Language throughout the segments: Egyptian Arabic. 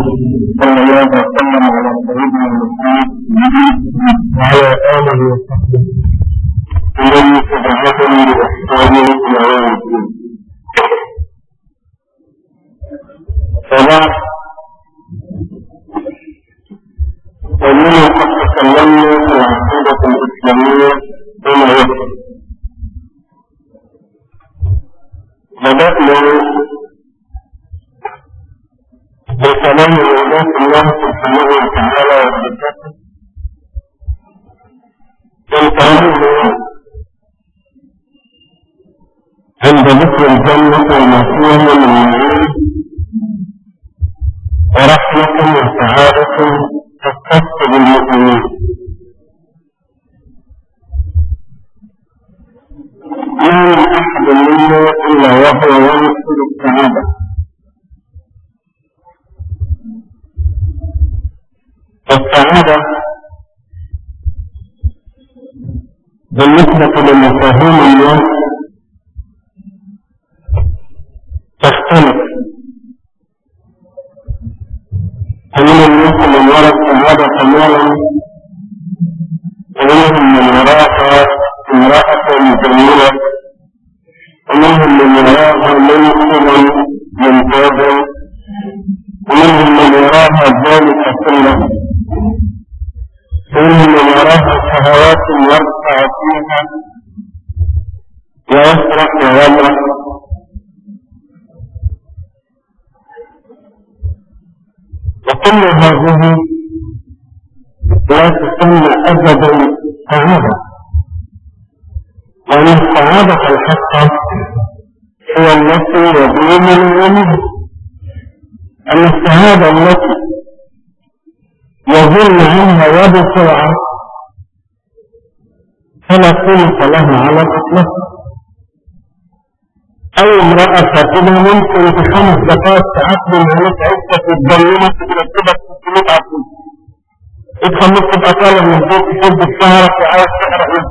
صلى الله وسلم على سيدنا محمد وعلى اله وصحبه ومن تبعهم باحسان الى يوم الدين وبعد فإننا قد تكلمنا في العقيدة الإسلامية بما يكفي بدأنا بكلام ولاة الله سبحانه وتعالى وصفاته انتهينا عند ذكر الجنة وما فيها من نعيم ورحمة وسعادة تختص بالمؤمنين ما من أحد منا إلا وهو ينصر السعادة السعادة بالنسبة لمفاهيم الناس تختلف فمن الناس من يرى السعادة مالا ومنهم من يراها امرأة جميلة ومنهم من يراها منصبا ممتازا ومنهم من يراها ذلك كله ومنهم من يراها شهوات يرفع فيها ويسرح ويمرح وكل هذه لا تسمى ابدا سعاده لان السعاده الحقه هي التي يدوم الغنى أن الشهادة التي يظن عنها وبسرعة فلا قيمة لها على الإطلاق أو امرأة فاتنة ممكن في خمس دقائق تعقل عليك عدة تتظلمك ترتبك في 600 عقل تدخل نص الأطالة من البيت تشد السهرة في عايز تقرأ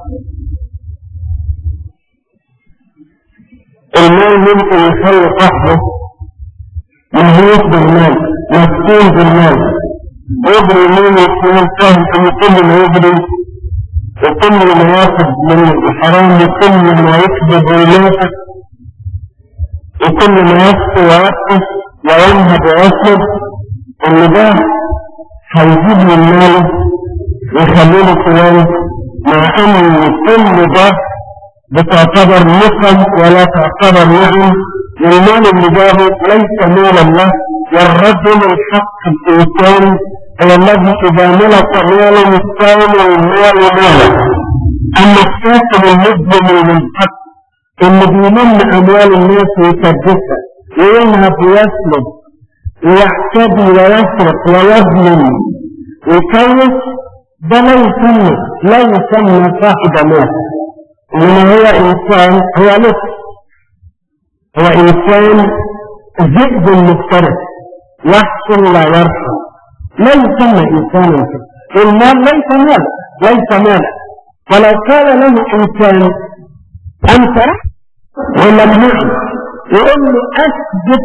المال ممكن يخلي صاحبه مهووس بالمال مسكين بالمال يجري يمين وشمال فاهم ان كل ما يجري وكل ما ياخذ من الحرام وكل ما يكذب وينافق وكل ما يخطي ويقف وينهب ويسلب ان ده هيجيب من ماله ويخليه كويس مع ان كل ده بتعتبر نقم ولا تعتبر نعم والمال اللي جابه ليس مالا له والرجل الحق الإنسان هو الذي إذا ملك مالا يستاهل المال مالا أما الساكن المظلم للحق اللي بيمن أموال الناس ويسدسها وينهب ويسلب ويعتدي ويسرق ويظلم ويكيس ده لا يسمى لا يسمى صاحب مال إنما هو إنسان هو لص هو إنسان ذئب مفترس يحصل لا يرحم لا يسمى إنسانا كده المال ليس مالا ليس مالا ولو كان له إنسان أنت وممنوع يقول له أثبت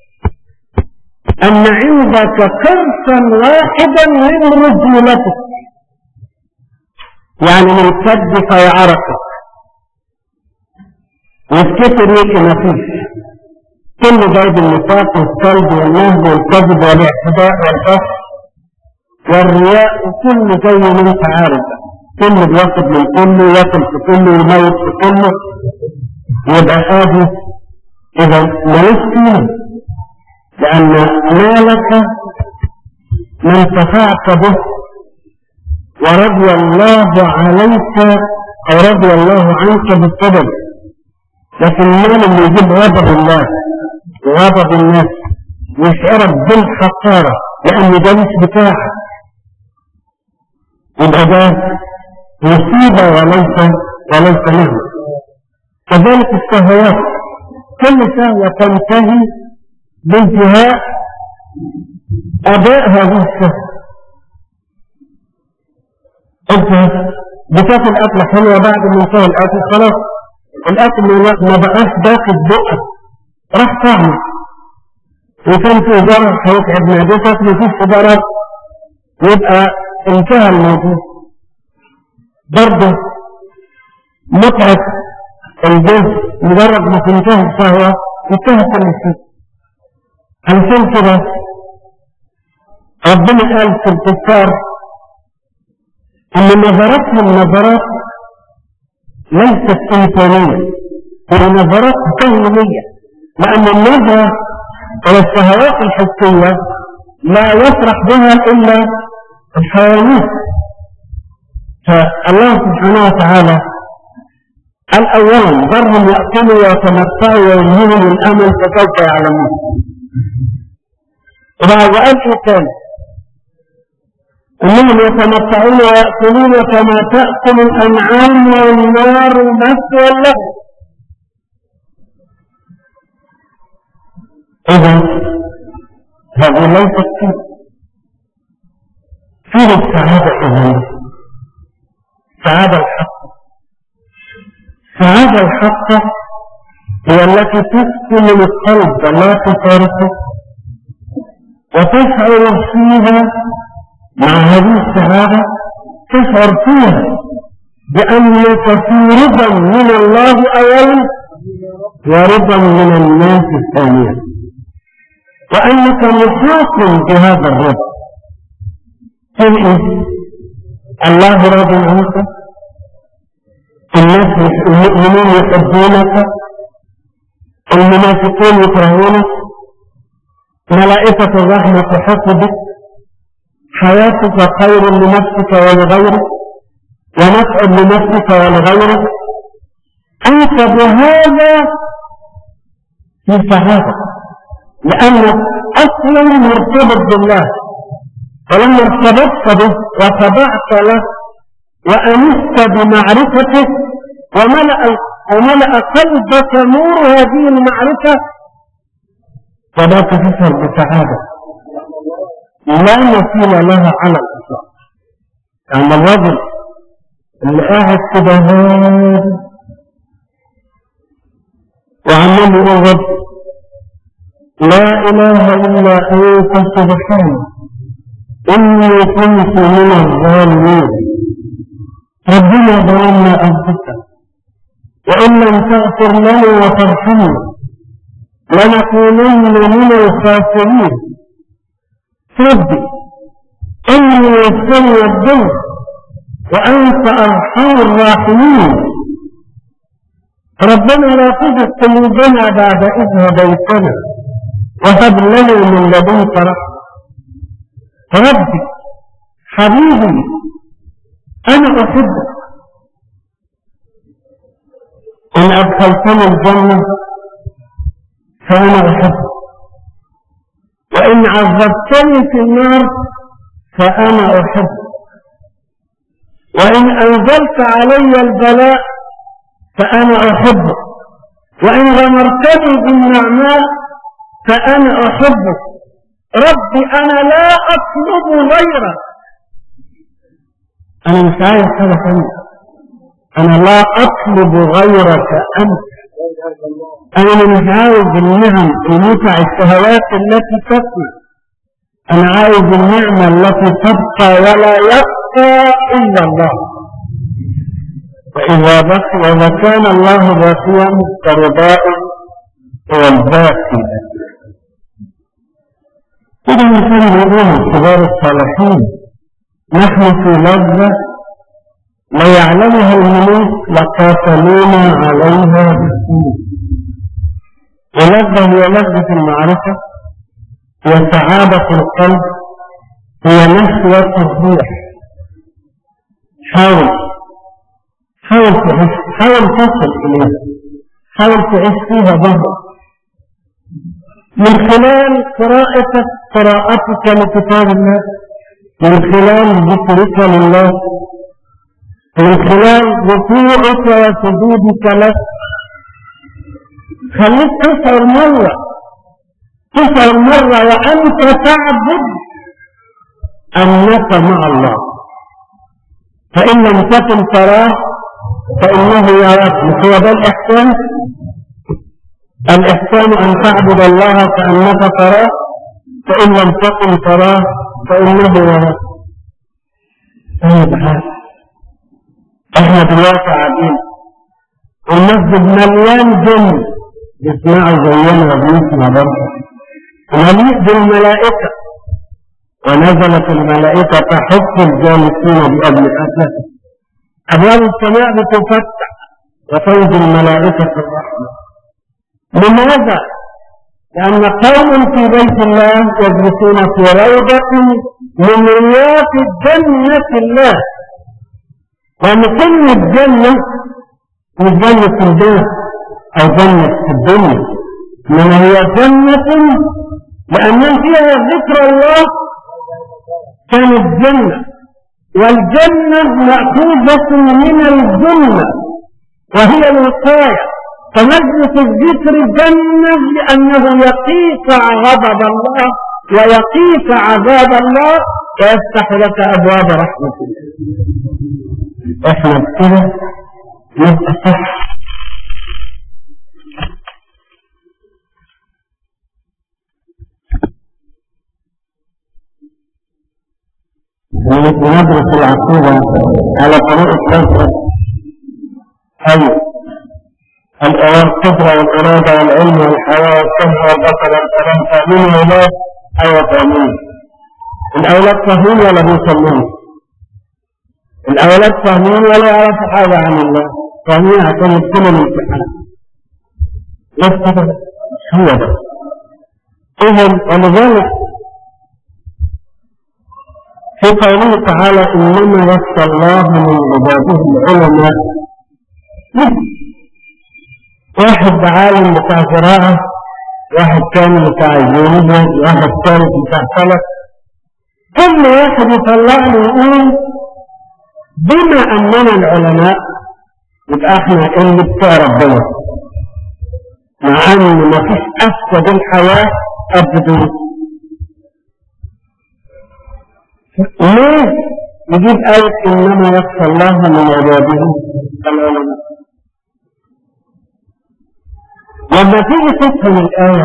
أن عندك قرصا واحدا من رجولتك يعني من كد فيعرفك والكفر يجي مفيش كل ده بالنفاق والصلب والنهب والكذب والاعتداء والبخس والرياء وكل زي ما انت عارف كل بياخد من كله ياكل في كله ويموت في كله يبقى هذه اذا ملوش قيمه لان مالك ما انتفعت به ورضي الله عليك او رضي الله عنك بالسبب لكن المال اللي يجيب غضب الله وغضب الناس ويشعرك بالخسارة لأن ده مش بتاعك يبقى ده مصيبة وليس وليس نعمة كذلك الشهوات كل شهوة تنتهي بانتهاء أداء هذه الشهوة أنت بتاكل أكلة حلوة بعد ما انتهى الأكل خلاص الأكل ما بقاش داخل بقك راح طعمه وكان في ضرر هيتعب معدتك مفيش ضرر يبقى انتهى الموضوع برضه متعة الجزء مجرد ما تنتهي الشهوة انتهى كل شيء علشان كده ربنا قال في الكفار ان نظراتهم نظرات ليست انسانية هي نظرات كونية لان النظرة على الشهوات الحسية لا يفرح بها الا الحيوانات فالله سبحانه وتعالى قال اولا ذرهم ياكلوا ويتمتعوا ويلههم الامل فسوف يعلمون وبعد قال ايه تاني انهم يتمتعون وياكلون كما تاكل الانعام والنار مثوى لهم اذا هذه ليست فيه فيه السعاده اذا السعاده الحق السعاده الحقه هي التي تسكن القلب لا تفارقه وتشعر فيها مع هذه السعادة تشعر فيها بأنك في رضا من الله أولا ورضا من الناس ثانيا وأنك محاط بهذا الرضا إيه الله راضي عنك الناس المؤمنين يحبونك المنافقون يكرهونك ملائكة الرحمة تحس بك حياتك خير لنفسك ولغيرك ونفع لنفسك ولغيرك أنت بهذا في سعادة لأنك أصلا مرتبط بالله فلما ارتبطت به وتبعت له وأنست بمعرفته وملأ وملأ قلبك نور هذه المعرفة فلا تشعر بسعادة لا مثيل لها على الإطلاق يعني الرجل اللي قاعد كده هادي وعمال يقول رب لا إله إلا أنت سبحانك إني كنت من الظالمين ربنا ظلمنا أنفسنا وإن لم تغفر لنا وترحمنا لنكونن من الخاسرين ربي إني يسرني الدين وأنت أرحم الراحمين ربنا لا تزغ قلوبنا بعد إذ هديتنا وهب لنا من لدنك رحمة ربي حبيبي أنا أحبك إن أدخلتني الجنة فأنا أحبك وإن عذبتني في النار فأنا أحبك وإن أنزلت علي البلاء فأنا أحبك وإن غمرتني بالنعماء فأنا أحبك ربي أنا لا أطلب غيرك أنا مش عايز حاجة ثانية أنا لا أطلب غيرك أنت أنا مش عايز النعم ومتع الشهوات التي تفنى أنا عايز النعمة التي تبقى ولا يبقى إلا الله وإذا بقي وإذا كان الله باقيا فرضاء هو الباقي إذا كان يقول كبار الصالحين نحن في لذة لا يعلمها الملوك لقاتلونا عليها بالسوء ولذة هي لذة المعرفة هي سعادة القلب هي نشوة الروح حاول حاول تعيش حاول تصل إليها حاول تعيش فيها بره من خلال قراءتك قراءتك لكتاب الله من خلال ذكرك لله من خلال ركوعك وسجودك له خليك تشعر مرة تشعر مرة وأنت تعبد أنك مع الله فإن لم تكن تراه فإنه يراك مش هو ده الإحسان الإحسان أن تعبد الله كأنك تراه فإن لم تكن تراه فإنه يراك طيب هذا احنا دلوقتي قاعدين والمسجد مليان جن يسمعوا زينا وبنسمع برضه مليء بالملائكة ونزلت الملائكة تحف الجالسين بأجنحتها أبواب السماء بتفتح وتنزل ملائكة الرحمة لماذا؟ لأن قوم في بيت الله يجلسون في روضة من رياض جنة الله لأن كلمة جنة مش جنة البيت أو جنة الدنيا إنما هي جنة لأن فيها ذكر الله كانت جنة والجنة مأخوذة من الجنة وهي الوقاية فمجلس الذكر جنة لأنه يقيك غضب الله ويقيك عذاب الله ويفتح لك أبواب رحمة الله احنا بكده نبقى صح ندرس العقيدة على طريقة نظرة أي القدرة والإرادة والعلم والحياة والسمع والبصر والكلام تأمين الأولاد أيوة تأمين الأولاد فاهمين ولا بيصلون الأولاد فاهمين ولا يعرفوا حاجة عن الله فاهمين عشان يدخلوا الامتحان بس كده هو ده إذا ولذلك في قوله تعالى إنما يخشى الله من عباده العلماء واحد عالم بتاع زراعة واحد كان بتاع جيولوجيا واحد ثالث بتاع فلك كل واحد يطلع له يقول بما أننا العلماء يبقى احنا اللي بتاع ربنا مع ان ما فيش افسد الحياة ابدا ليه نجيب آية إنما يخشى الله من عباده العلماء لما تيجي تفهم الآية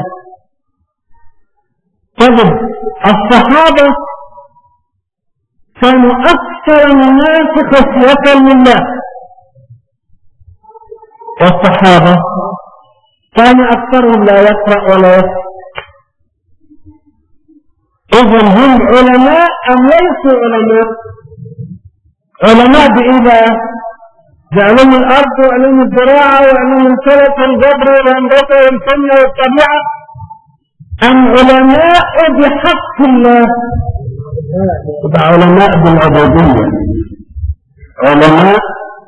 تجد الصحابة كانوا أكثر الناس خشية لله والصحابة كان أكثرهم لا يقرأ ولا يكتب إذا هم علماء أم ليسوا علماء علماء بإيه بقى بعلوم الأرض وعلوم الزراعة وعلوم الفلك والجبر والهندسة والكيمياء والطبيعة أم علماء بحق الله يبقى علماء بالعبودية علماء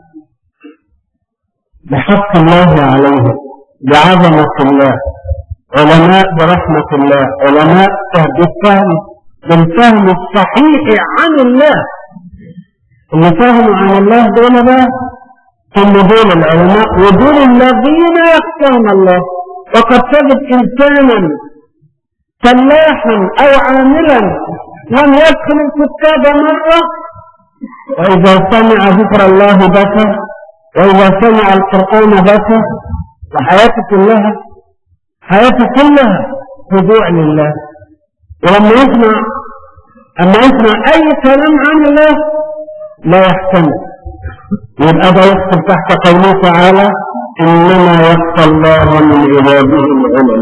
بحق الله عليهم بعظمة الله علماء برحمة الله علماء بالفهم بالفهم الصحيح عن الله اللي فهموا عن الله دول بقى هم دول العلماء ودول الذين يخشون الله وقد تجد إنسانا فلاحا أو عاملا لم يدخل الكتاب مرة وإذا سمع ذكر الله بكى وإذا سمع القرآن بكى وحياته كلها حياته كلها خضوع لله ولما يسمع أما يسمع أي كلام عن الله لا يحتمل يبقى ده يدخل تحت قوله تعالى إنما يخشى الله من عباده العلماء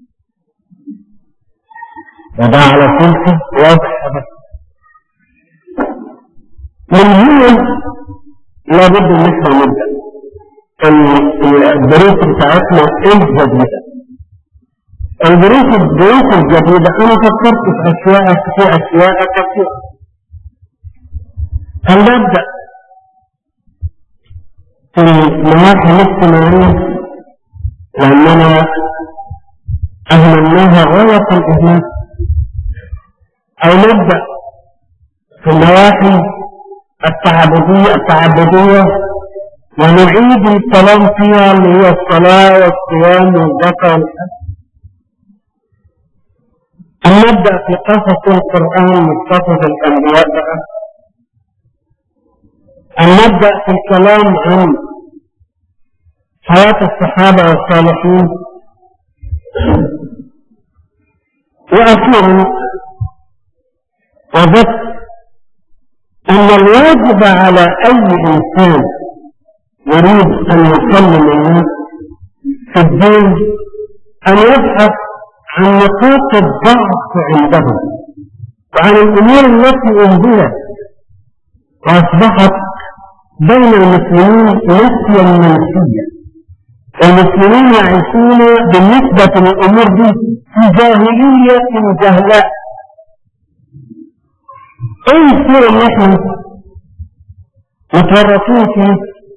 وده على صلحه واضح بس من هنا لابد ان احنا نبدا الدروس بتاعتنا ايه جديده الدروس الدروس الجديده انا فكرت في اشياء في اشياء كثيره فلنبدا في المواقع الاجتماعيه لاننا اهملناها غايه الاهمال او نبدا في النواحي التعبديه التعبديه ونعيد الكلام فيها اللي هي الصلاه والصيام والزكاه والحج أن نبدأ في قصص القرآن من قصص الأنبياء بقى أن نبدأ في الكلام عن حياة الصحابة والصالحين وأخيرا وجدت أن الواجب على أي إنسان يريد أن يكلم الناس في الدين أن يبحث عن نقاط الضعف عندهم وعن الأمور التي أنزلت وأصبحت بين المسلمين نسيا منسيا المسلمين يعيشون بالنسبة للأمور دي في جاهلية جهلاء ايه الصورة اللي احنا متورطين في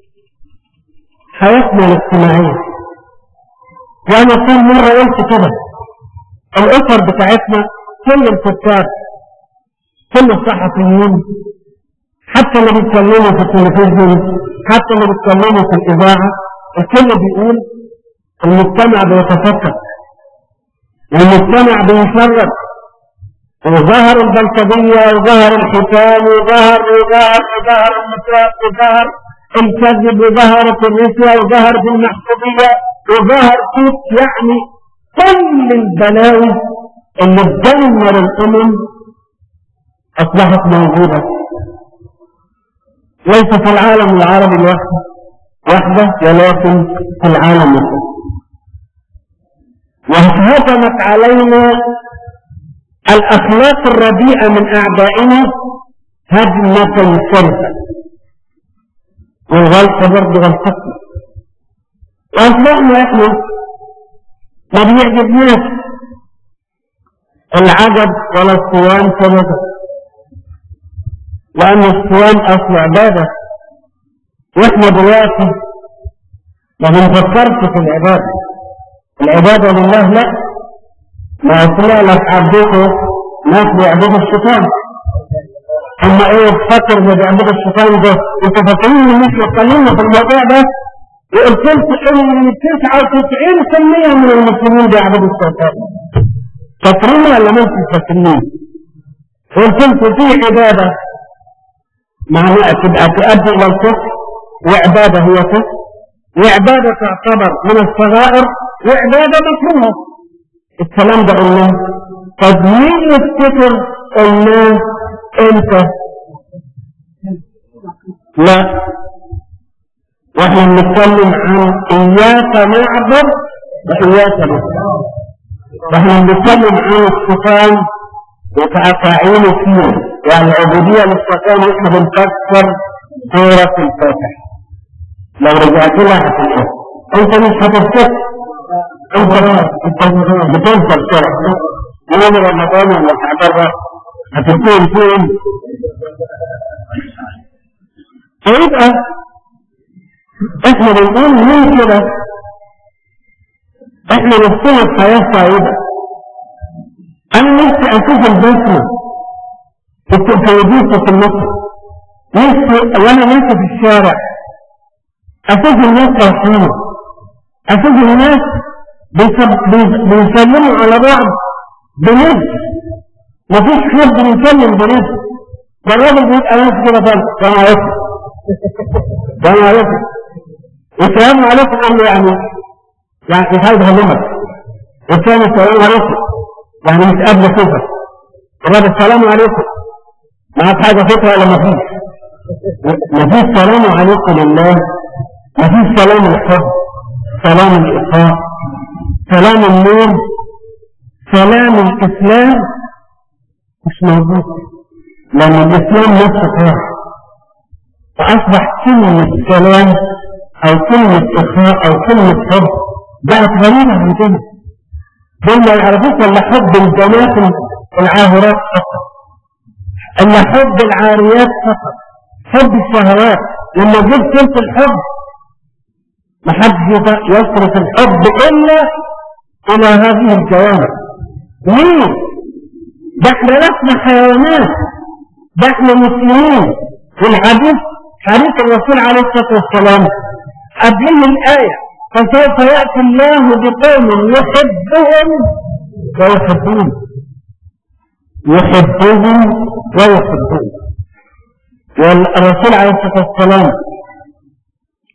حياتنا الاجتماعية وانا كل مرة قلت كده الاسر بتاعتنا كل الكتاب كل الصحفيين حتى اللي بيتكلموا في التلفزيون حتى اللي بيتكلموا في الاذاعة الكل بيقول المجتمع بيتفكك والمجتمع بيشرد وظهر البلطجية وظهر الحكام وظهر وظهر وظهر النساء وظهر الكذب وظهرت الرشوة وظهرت المحسوبية وظهر كيف يعني كل البلاوي اللي تدمر الأمم أصبحت موجودة ليس في العالم العربي لوحده وحده ولكن في العالم كله وهجمت علينا الأخلاق الرديئة من أعدائنا هجمة شرسة والغلطة برضه غلطتنا وأصبحنا إحنا ما بيعجبناش العجب ولا الصيام سببا لأن الصيام أصل عبادة وإحنا دلوقتي ما بنفكرش في العبادة العبادة لله لا ما طلع لك عبدته ناس بيعبدوا الشيطان اما ايه تفكر اللي بيعبدوا الشيطان ده انت فاكرين ان مش اتكلمنا في الموضوع ده وقلت لكم ان 99% من المسلمين بيعبدوا الشيطان فاكرين ولا ما انتم فاكرين؟ قلت لكم في عباده معناها تبقى تؤدي الى الكفر وعباده هي كفر وعباده تعتبر من الصغائر وعباده مكروهه الكلام ده قلناه طب مين يفتكر قلناه امتى لا واحنا بنتكلم عن اياك نعبد واياك نستعين واحنا بنتكلم عن الصفان وتعين فيه يعني العبودية للصفان واحنا بنفكر سورة الفاتحة لو رجعت لها هتلاقيها انت مش هتفتكر انت بتنسى الشرع يوم رمضان ولا تعبر هتكون فين فيبقى احنا بنقول مين كده احنا نفسنا الحياة سعيدة انا نفسي اشوف البسمة في التلفزيون في مصر نفسي وانا ماشي في الشارع اشوف الناس فرحانة اشوف الناس بيسلموا على بعض بند مفيش حد بيسلم بند ده الراجل بيبقى ناس كده فعلا السلام عليكم السلام عليكم السلام عليكم قال له يعني يعني مش عايز اكلمك والثاني السلام عليكم يعني مش قادر اشوفك الراجل السلام عليكم معاك حاجه فكره ولا مفيش؟ مفيش سلام عليكم لله مفيش سلام الحب سلام الاخاء سلام النور سلام الإسلام مش موجود لأن الإسلام نفسه قاع فأصبح كلمة سلام أو كلمة إخاء أو كلمة حب بقت غريبة عندنا دول ما يعرفوش إلا حب البنات العاهرات فقط إلا حب العاريات فقط حب الشهوات لما جبت سيرة الحب ما حدش يصرف الحب إلا إلى هذه الجوانب ليه؟ ده احنا لسنا حيوانات ده احنا مسلمين والحديث حديث الرسول عليه الصلاة والسلام قبله الآية فسوف يأتي الله بقوم يحبهم ويحبون يحبهم ويحبون والرسول عليه الصلاة والسلام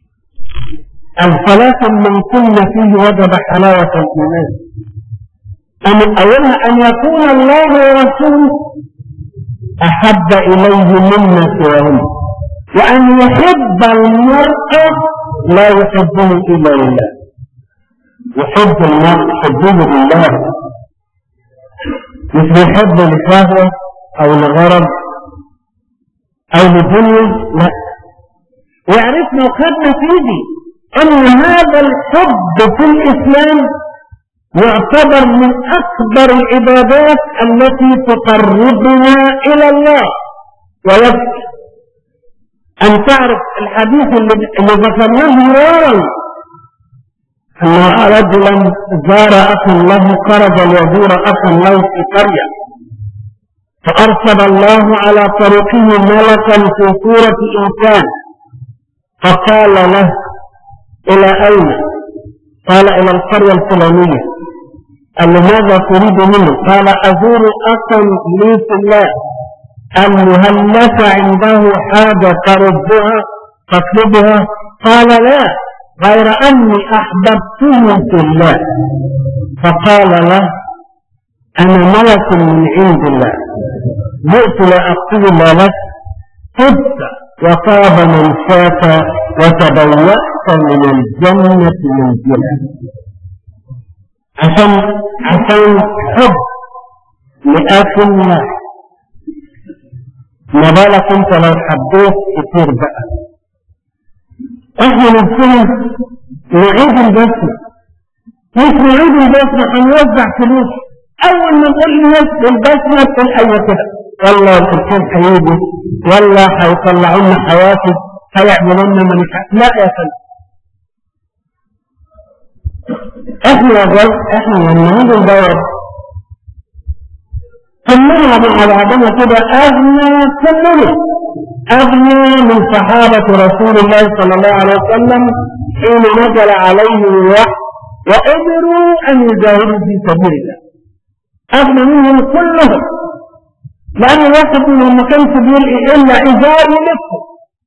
الثلاثة من كن فيه وجب حلاوة الإيمان أن أولها أن يكون الله ورسوله أحب إليه مما سواهما وأن يحب المرء لا يحبه إلا لله يحب المرء يحبه لله مش بيحب لشهوة أو لغرض أو لدنيا لا وعرفنا وخدنا فيدي أن هذا الحب في الإسلام يعتبر من أكبر العبادات التي تقربنا إلى الله ويبكي أن تعرف الحديث اللي, اللي ذكرناه مرارا أن رجلا زار أخا له خرج ليزور أخا له في قرية فأرسل الله على طريقه ملكا في صورة إنسان فقال له إلى أين؟ قال إلى القرية الفلانية قال له ماذا تريد منه؟ قال أزور أخا لي في الله أن هل لك عنده حاجة تردها تطلبها؟ قال لا غير أني أحببته في الله فقال له أنا ملك من عند الله جئت لأقول ما لك تبت وطاب من شاك وتبوأت من الجنة منزلا عشان عشان حب لآخر الله ما بالك انت لو حبيت كتير بقى احنا نفسنا نعيد البسمة مش نعيد البسمة هنوزع فلوس اول ما نقول الناس البسمة تقول ايوه كده والله الكرسين هيجوا ولا هيطلعوا لنا حوافز هيعملوا لنا منفعة لا يا فندم احنا يا جل احنا لما نيجي ندور كلنا مع بعضنا كده اغنى كلنا اغنى من صحابة رسول الله صلى الله عليه وسلم حين نزل عليهم الوحي وقدروا ان يجاهدوا في سبيل الله اغنى منهم كلهم لان الواحد منهم ما كانش بيلقي الا ازار ولفه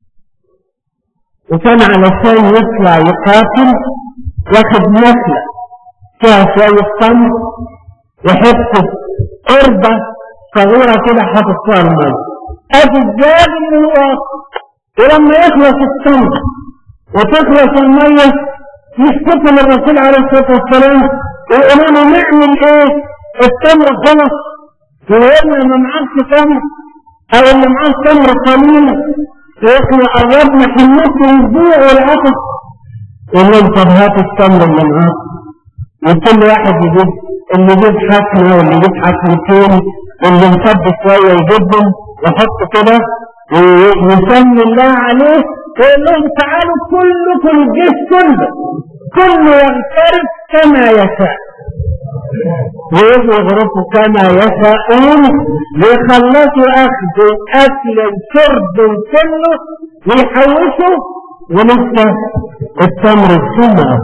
وكان علشان يطلع يقاتل واخد نخلة فيها شوية تمر وحتة قربة صغيرة كده حاطط فيها المية ادي الزاد من الواقع ولما يخلص التمر وتخلص المية يشتكوا للرسول عليه الصلاة والسلام ويقولوا له نعمل ايه؟ التمر خلص ويقولنا ما معاش تمر او اللي معاه تمر قليل واحنا قربنا حمص الجوع والعطش يقول لهم طب هات التمر اللي معاك وكل واحد يجيب اللي يجيب حكمة واللي يجيب حكمتين واللي مصب شوية يجيبهم ويحط كده ويسمي الله عليه ويقول لهم تعالوا كلكم الجيش كله كله يغترب كما يشاء ويجوا يغرفوا كما يشاءون ويخلصوا اخذوا اكلا شربا كله ويحوشوا ولسه التمر السنة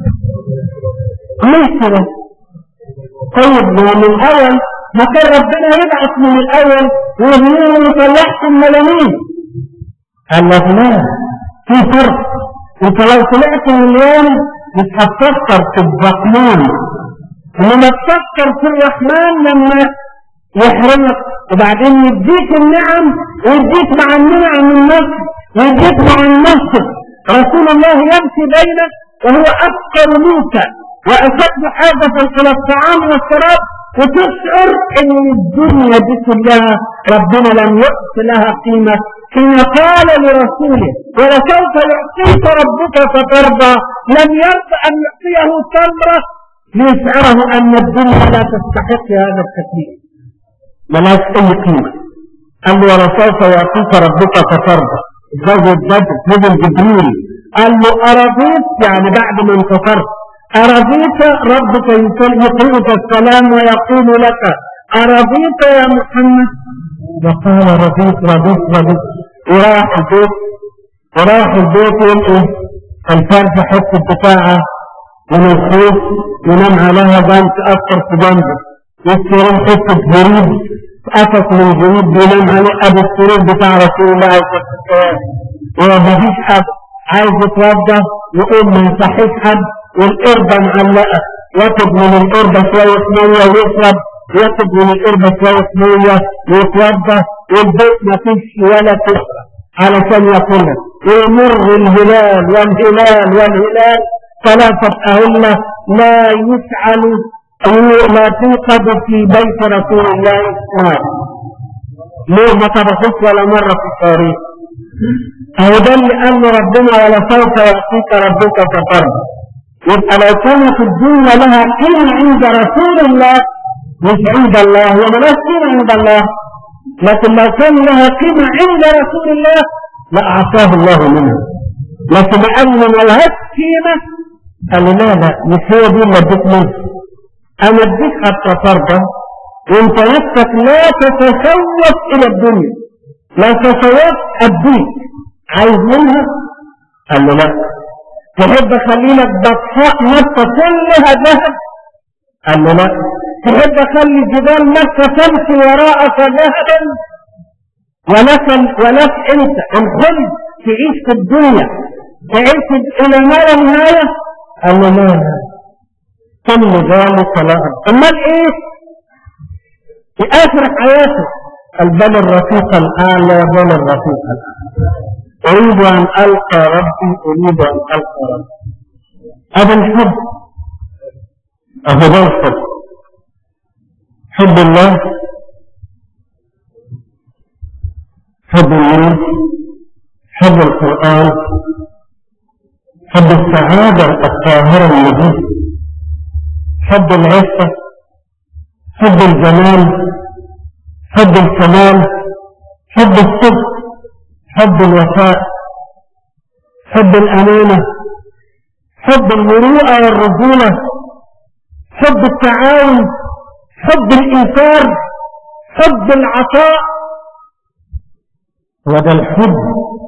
ليش كده طيب ما من الاول ما كان ربنا يبعث من الاول ويقول يطلعكم ملايين قال لك لا في فرق انت لو طلعت مليون مش هتفكر في الرحمن انما تفكر في الرحمن لما يحرمك وبعدين يديك النعم ويديك مع النعم النصر ويديك مع النصر رسول الله يمشي بينك وهو أفقر منك وأشد حاجة إلى الطعام والشراب وتشعر أن الدنيا دي كلها ربنا لم يؤت لها قيمة حين قال لرسوله ولسوف يعطيك ربك فترضى لم يرضى أن يعطيه تمرة ليشعره أن الدنيا لا تستحق هذا التكليف ملاش أي قيمة قال له ولسوف يعطيك ربك فترضى غزوة بدر نزل جبريل قال له أرضيت يعني بعد ما انتصرت أرضيت ربك يقرئك السلام ويقول لك أرضيت يا محمد وقال رضيت رضيت رضيت وراح البيت وراح البيت يقول ايه الفرد حتة بتاعه من الخوف ينام عليها جنب تأثر في جنبه يستلم حتة جريد قفص من جريد بينام عليه أبو السرور بتاع رسول الله عليه الصلاة والسلام وما فيش حد عايز يتوضى يقوم ما يصحيش حد والقربة معلقة ياخد من القربة شوية مية ويشرب ياخد من القربة شوية مية ويتوضى والبيت ما فيش ولا تشرب علشان ياكلها ويمر الهلال والهلال والهلال ثلاثة أهلة لا يفعل لا توقد في بيت رسول الله صلى الله عليه وسلم ليه ما طبخوش ولا مرة في التاريخ هو ده اللي قال له ربنا ولا سوف يعطيك ربك فترضى يبقى لو كانت الدنيا لها قيمة عند رسول الله مش عند الله هي ملهاش قيمة عند الله لكن لو كان لها قيمة عند رسول الله لأعطاه الله منها لكن قال له ملهاش قيمة قال له لا لا مش هي دي اللي اديك منها انا اديك حتى ترضى وانت نفسك لا تتشوق الى الدنيا لا تتشوق اديك عايز منها قال له لا تحب اخلي لك بطحاء مكه كلها ذهب قال له لا تحب اخلي جبال مكه تمشي وراءك ذهبا ولك ولك انت الخلد تعيش في الدنيا تعيش الى ما لا نهايه قال له لا لا كل ذلك لا امال ايه في اخر حياته البل الرفيق الاعلى بل الرفيق الاعلى اريد ان القى ربي اريد ان القى ربي هذا الحب هذا الحب حب الله حب الناس حب القران حب السعاده الطاهره النبيه حب العفة حب الجمال حب الكمال حب الصدق حب الوفاء حب الأمانة حب المروءة والرجولة حب التعاون حب الإيثار حب العطاء وده الحب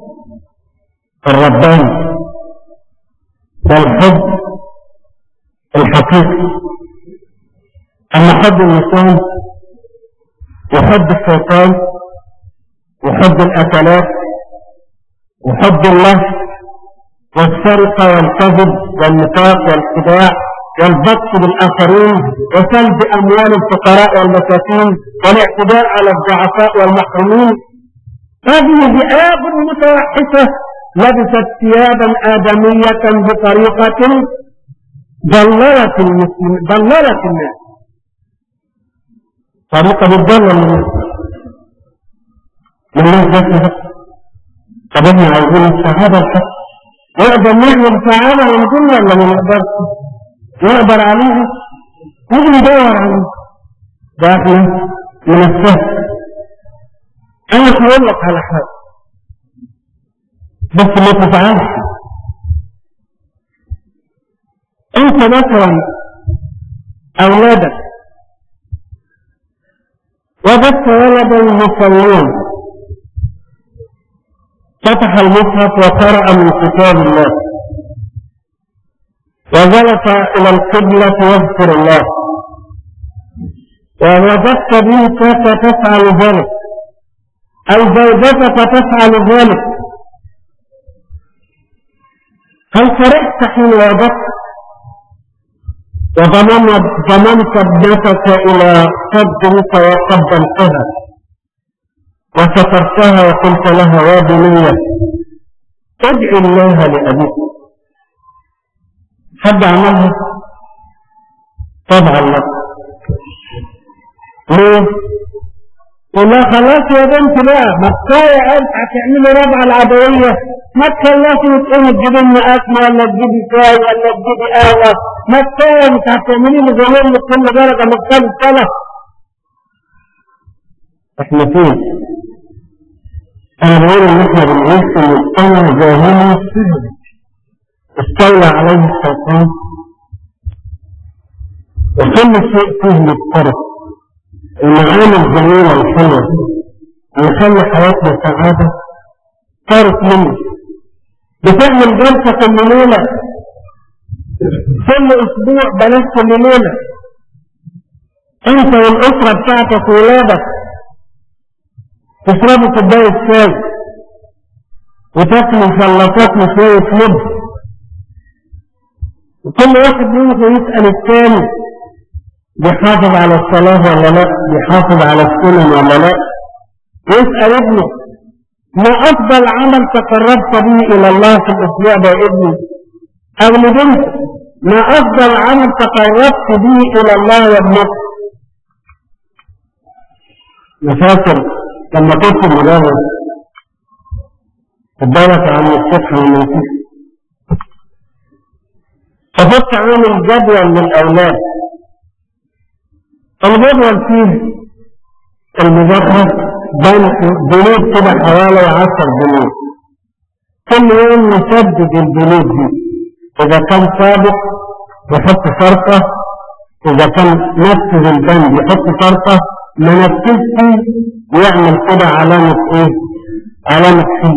الرباني ده الحب الحقيقي أما حب النسوان وحب الشيطان وحب الأكلات وحب الله والسرقة والكذب والنفاق والخداع والبطش بالآخرين وسلب أموال الفقراء والمساكين والاعتداء على الضعفاء والمحرومين هذه ذئاب متوحشة لبست ثيابا آدمية بطريقة ضللت المسلم ضللت الناس طريقة بتضلل الناس الناس بس طب احنا عايزين السعادة الحق نقدر نعمل سعادة من الدنيا ولا ما نقدرش؟ نقدر عليها؟ نيجي ندور عليها ده احنا من السهل انا هقول لك على حاجة بس ما تزعلش انت مثلا اولادك وجدت ولدا مصليا فتح المصحف وقرأ من كتاب الله وجلس إلى القبلة يذكر الله ووجدت بنتك تفعل ذلك أو زوجتك تفعل ذلك هل فرحت حين وجدت وضممت ابنتك إلى صدرك وقدمتها وسترتها وقلت لها يا بنية ادعي الله لأبيك حد عملها طبعا لا ليه قل لها خلاص يا بنت بقى ما كفايه قلت هتعملي ربع العدويه ما تخلصي وتقومي تجيبي لنا اكل ولا تجيبي شاي ولا تجيبي قهوه ما كفايه انت هتعملي لي زمان كل درجه من كام سنه احنا فين؟ انا بقول ان احنا بنعيش في مجتمع جاهلي سهل استولى عليه الشيطان وكل شيء فيه للطرف المعاني الجميلة الحلوة نخلي حياتنا سعادة صارت منه بتعمل جلسة كل ليلة كل أسبوع بلاش كل ليلة أنت والأسرة بتاعتك وولادك تشربوا كوباية شاي وتاكلوا شلطات وشوية لب وكل واحد منهم يسأل الثاني بيحافظ على الصلاة ولا لا بيحافظ على السنن ولا لا يسأل ابنه ما أفضل عمل تقربت به إلى الله في الأسبوع ده يا ابني أو لبنتك ما أفضل عمل تقربت به إلى الله يا ابنك نفاكر لما كنت مدرس الدرس عن الصبح والمنطق فكنت عامل جدول للأولاد الجدول فيه المذاكرة بنود كده حوالي عشر بنود كل يوم نسدد البنود دي إذا كان سابق يحط شرطة إذا كان نفذ البند يحط شرطة ما نفذش يعمل كده علامة إيه؟ علامة سي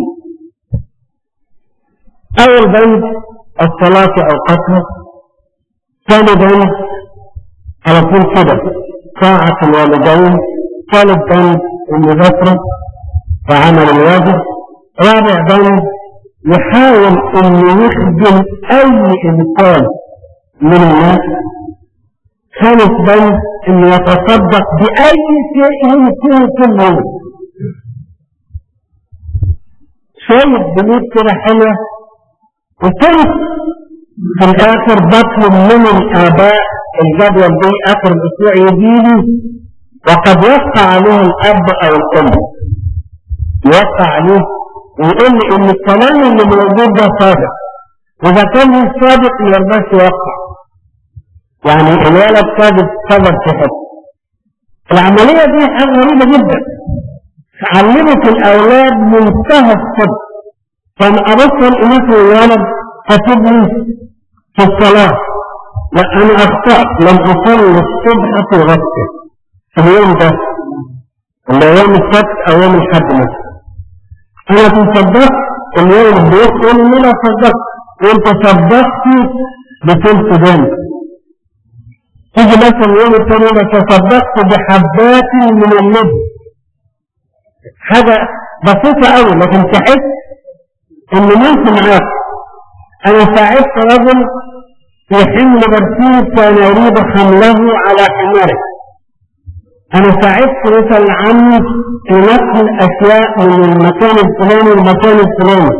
أول بند الصلاة أوقاتها ثاني بند على طول كده طاعة الوالدين ثالث بند المذاكرة وعمل الواجب رابع بند يحاول انه يخدم اي انسان من الناس خامس بند انه يتصدق باي شيء يمكن كل يوم شوية بنود كده حلوة وكنت في الاخر بطلب من الاباء الجدول دي اخر الاسبوع يجيلي وقد وقع عليه الاب او الام يوقع عليه ويقول لي ان الكلام اللي موجود ده صادق واذا كان مش صادق ما يرضاش يوقع يعني الولد صادق صدر في حته العمليه دي حاجه غريبه جدا علمت الاولاد منتهى الصدق كان ابصر اليك الولد كاتبني في الصلاه لا انا اخطات لم اصلي الصبح في غسل في اليوم ده اللي هو يوم السبت او يوم الحد مثلا انا تصدقت اليوم بيقول ان انا صدقت وانت صدقت بثلث دم تيجي مثلا اليوم الثاني انا تصدقت بحبات من النبي حاجة بسيطة قوي لكن تحس ان ممكن معاك انا ساعدت رجل في حمل برسيم كان يريد حمله على حماره انا ساعدت مثلا عمي في نقل اشياء من المكان الفلاني للمكان الفلاني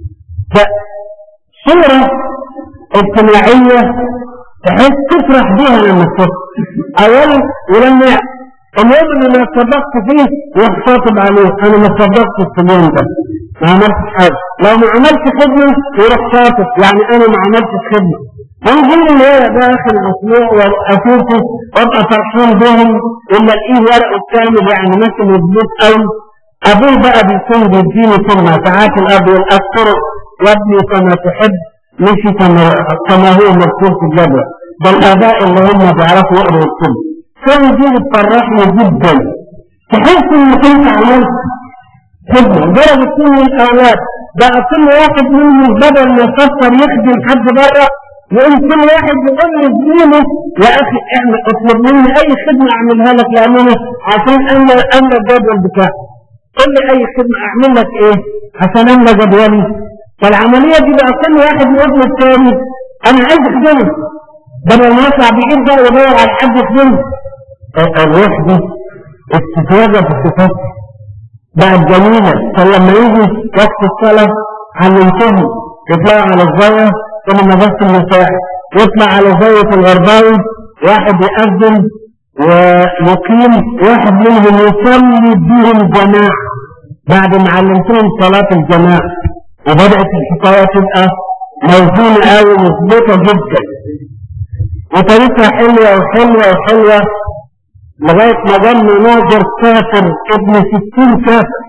فصورة اجتماعية تحس تفرح بيها لما تشوف اولا ولما اليوم اللي ما صدقت فيه يروح خاطب عليه انا ما صدقتش في اليوم ده ما عملتش حاجه لو ما عملتش خدمه يروح خاطب يعني انا ما عملتش خدمه ونقول اللي هو ده اخر الاسبوع واشوفه وابقى فرحان بهم ولا الاقيه ورقه كامل يعني ماشي مظبوط قوي ابوه بقى بيكون بيديني كلمه ساعات الاب يقول اذكرك وابني كما تحب مشي كما كما هو مكتوب في الجدول ده الاباء اللي هم بيعرفوا يقروا الكلمه كان دي بتفرحني جدا تحس انك انت عملت خدمه لدرجه ان الاولاد بقى كل واحد منهم بدل ما يفكر يخدم حد بره يقول كل واحد يقول لزميله يا اخي اعمل اطلب مني اي خدمه اعملها لك لان انا عشان انا انا الجدول بتاعي قول لي اي خدمه اعمل لك ايه عشان املى جدولي فالعمليه دي بقى كل واحد يقول للثاني انا عايز اخدمه بدل ما يطلع بايد بقى ويدور على حد يخدمه الروح دي استفاده في الصفات بقت جميله فلما يجي وقت الصلاه علمتهم يطلعوا على الزاويه كما نبث المساء يطلع على زاويه الغرباوي واحد يأذن ويقيم واحد منهم يصلي بهم جماعه بعد ما علمتهم صلاه الجماعه وبدات الحكايه تبقى موزونه قوي ومظبوطه جدا وطريقها حلوه وحلوه وحلوه لغايه ما جم ناظر كافر ابن ستين كافر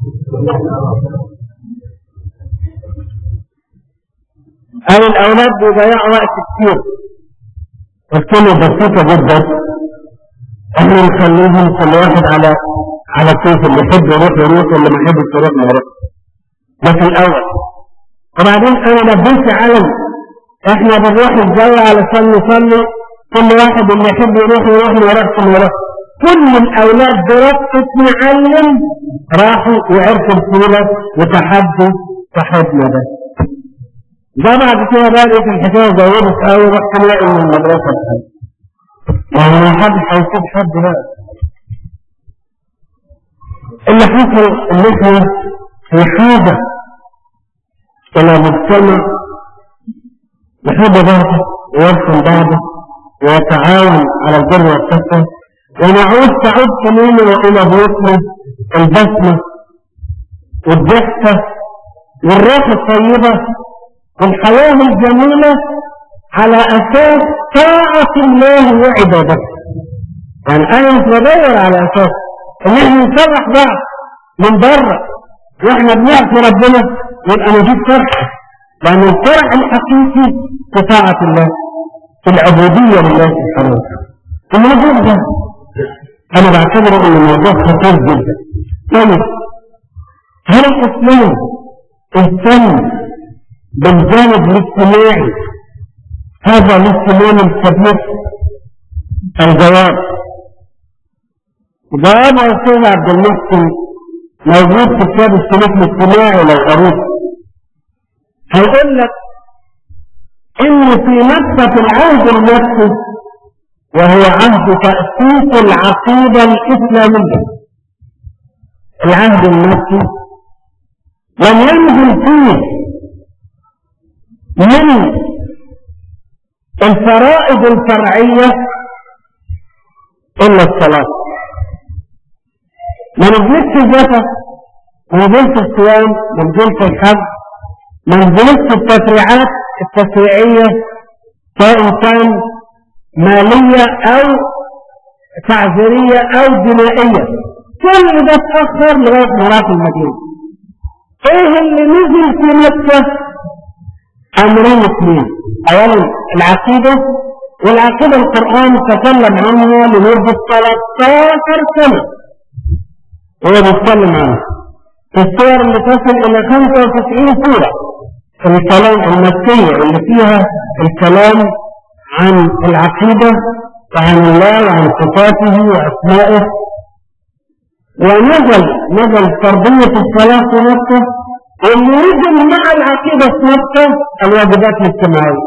أو الأولاد بيضيعوا وقت كتير الكلمة بسيطة جدا احنا نخليهم كل واحد على على كيف اللي يحب يروح يروح واللي ما يحبش يروح ما يروح ده في الأول وبعدين أنا لبيت علم احنا بنروح الزاوية علشان نصلي كل واحد اللي يحب يروح يروح ما يروحش ما يروح كل الأولاد بربطة معلم راحوا وعرفوا الصورة وتحدوا صاحبنا ده ده بعد كده بقى لقيت الحكايه زودت قوي رحت الاقي من المدرسه بتاعتي يعني ما حدش هيسيب حد بقى اللي حصل ان احنا في حاجه الى مجتمع يحب بعضه ويرحم بعضه ويتعاون على البر والتقوى ونعود تعود تماما الى بيوتنا البسمه والضحكه والروح الطيبه والحياه الجميله على اساس طاعه الله وعبادته يعني انا مش بدور على اساس ان احنا نفرح بعض من بره واحنا بنعصي ربنا يبقى مفيش فرح لان الفرح الحقيقي في طاعه الله في العبوديه لله سبحانه وتعالى الموضوع ده انا بعتبره ان الموضوع خطير جدا يعني هل الاسلام اهتم بالجانب الاجتماعي هذا الاهتمام الكبير الجواب جواب الأستاذ عبد المحسن موجود في كتاب السلوك الاجتماعي لو قريت هيقول لك إن في نفسة العهد المكي وهو عهد تأسيس العقيدة الإسلامية العهد المكي لم ينزل فيه من الفرائض الفرعية إلا الصلاة ما نزلتش الزكاة ما نزلتش الصيام ما نزلتش الحج ما نزلتش التشريعات التشريعية سواء كان مالية أو تعذيرية أو جنائية كل ده اتأخر لغاية مرات المدينة ايه اللي نزل في مكة امرين اثنين اولا العقيدة والعقيدة القرآن تكلم عنها لمدة 13 سنة هو بيتكلم عنها في السور اللي تصل الى 95 سورة في الكلام المكية اللي فيها الكلام عن العقيدة وعن الله وعن صفاته واسمائه ونزل نزل تربية الصلاة في مكة واللي نزل مع العقيدة في مكة الواجبات الاجتماعية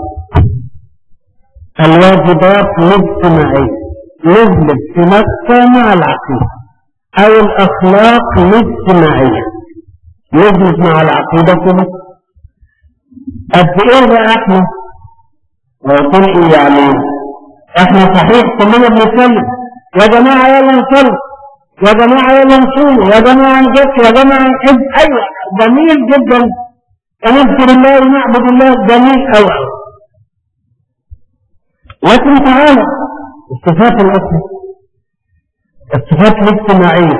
الواجبات الاجتماعية نزلت في مكة مع العقيدة أو الأخلاق الاجتماعية نزلت مع العقيدة في مكة قد إيه بقى إحنا ويقول إيه يعني إحنا صحيح كلنا بنتكلم يا جماعة يلا نصلي يا جماعة يلا نصوم يا جماعة نجد يا جماعة نحب أيوة جميل جدا ونذكر الله ونعبد الله جميل أوي لكن تعالى الصفات الأخرى الصفات الاجتماعية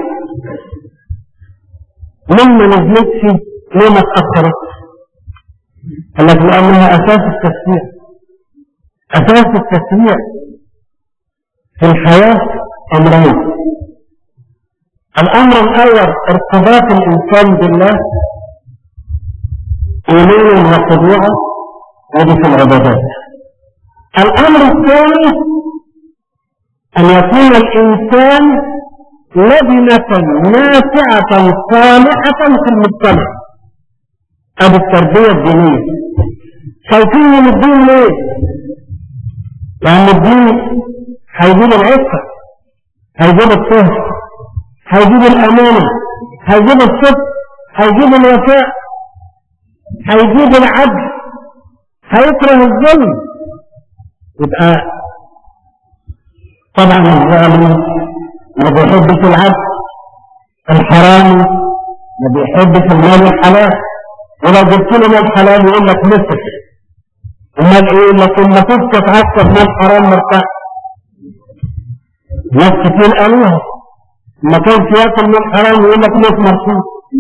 لما نزلتش لما اتأخرت التي لأنها أساس التشريع أساس التشريع في الحياة أمرين الأمر الأول ارتباط الإنسان بالله إيمانا وخضوعا وهذه في العبادات الأمر الثاني أن يكون الإنسان لبنة نافعة صالحة في المجتمع أبو التربية الدينية خايفين من الدين ليه؟ لأن الدين هيجيب العفة هيجيب الطهر هيجيب الأمانة هيجيب الصدق هيجيب الوفاء هيجيب العدل هيكره الظلم يبقى طبعا الظالم ما بيحبش العدل الحرامي ما بيحبش المال الحلال ولو جبت له مال حلال يقول لك مثل امال ايه يقول لك اما تسكت عسكر مال حرام مرتاح ناس كتير قالوها ما كان ياكل من حرام يقول لك ليش مرفوض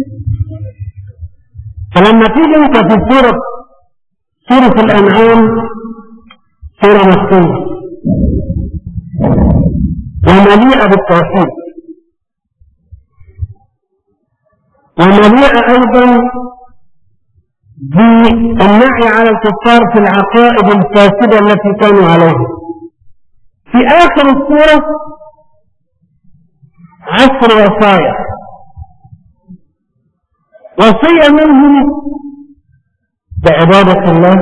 فلما تيجي انت في سورة سورة الأنعام سورة مكتوبة ومليئة بالتوحيد ومليئة أيضا بالنعي على الكفار في العقائد الفاسدة التي كانوا عليها في آخر السورة عشر وصايا وصية منهم بعبادة الله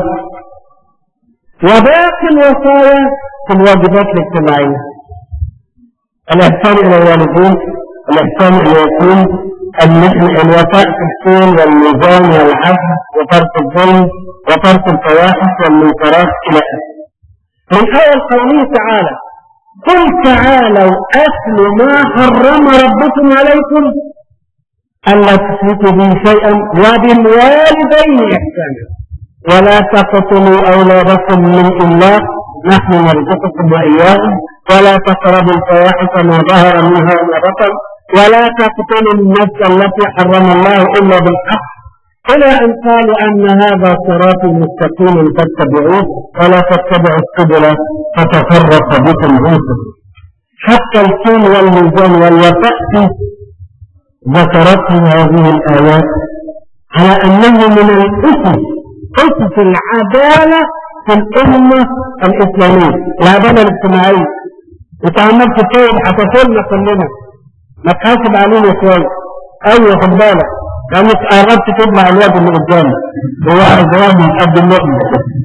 وباقي الوصايا في الواجبات الاجتماعية الإحسان إلى الوالدين الإحسان إلى اليتيم الوفاء في السين والميزان والعدل وترك الظلم وترك الفواحش والمنكرات إلى آخره من أول قوله تعالى قل تعالوا أكل ما حرم ربكم عليكم ألا تشركوا به شيئا وبالوالدين إحسانا ولا تقتلوا أولادكم من إملاق نحن نرزقكم وإياهم ولا تقربوا الفواحش ما ظهر منها وما بطن ولا تقتلوا النفس التي حرم الله إلا بالحق إلى أن قالوا أن هذا صراط مستقيم فاتبعوه ولا تتبعوا السبل فتفرق بكم عن حتى الكون والميزان والوفاء ذكرتهم هذه الآيات على أنه من الأسس أسس العدالة في الأمة الإسلامية العدالة الاجتماعية انت عمال تتكلم هتاكلنا كلنا ما تحاسب علينا شوية أيوة خد بالك لأنك قربت تطلع الواد اللي قدامك هو عزوان من قد اللقمة